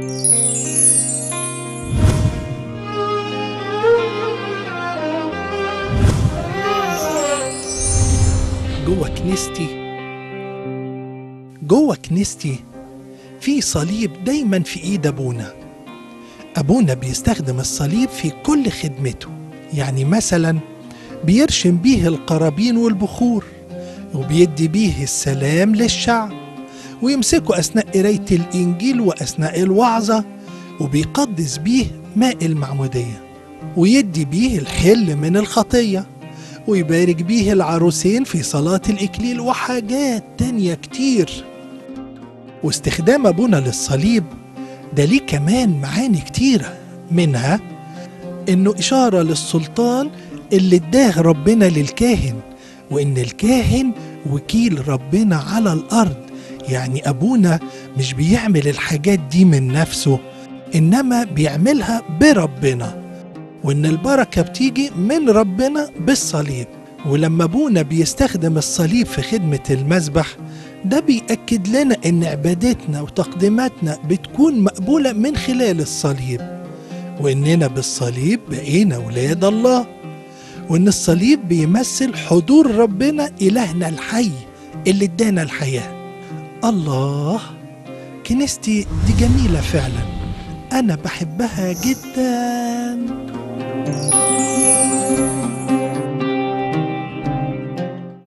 جوه كنيستي جوه كنيستي في صليب دايما في ايد ابونا ابونا بيستخدم الصليب في كل خدمته يعني مثلا بيرشم بيه القرابين والبخور وبيدي بيه السلام للشعب ويمسكه اثناء قرايه الانجيل واثناء الوعظه وبيقدس بيه ماء المعموديه ويدي بيه الحل من الخطيه ويبارك بيه العروسين في صلاة الإكليل وحاجات تانية كتير واستخدام أبونا للصليب ده ليه كمان معاني كتيرة منها إنه إشارة للسلطان اللي اداه ربنا للكاهن وإن الكاهن وكيل ربنا على الأرض يعني أبونا مش بيعمل الحاجات دي من نفسه إنما بيعملها بربنا وإن البركة بتيجي من ربنا بالصليب ولما أبونا بيستخدم الصليب في خدمة المذبح ده بيأكد لنا إن عبادتنا وتقديماتنا بتكون مقبولة من خلال الصليب وإننا بالصليب بقينا ولاد الله وإن الصليب بيمثل حضور ربنا إلهنا الحي اللي ادانا الحياة الله كنيستي دي جميلة فعلا أنا بحبها جداً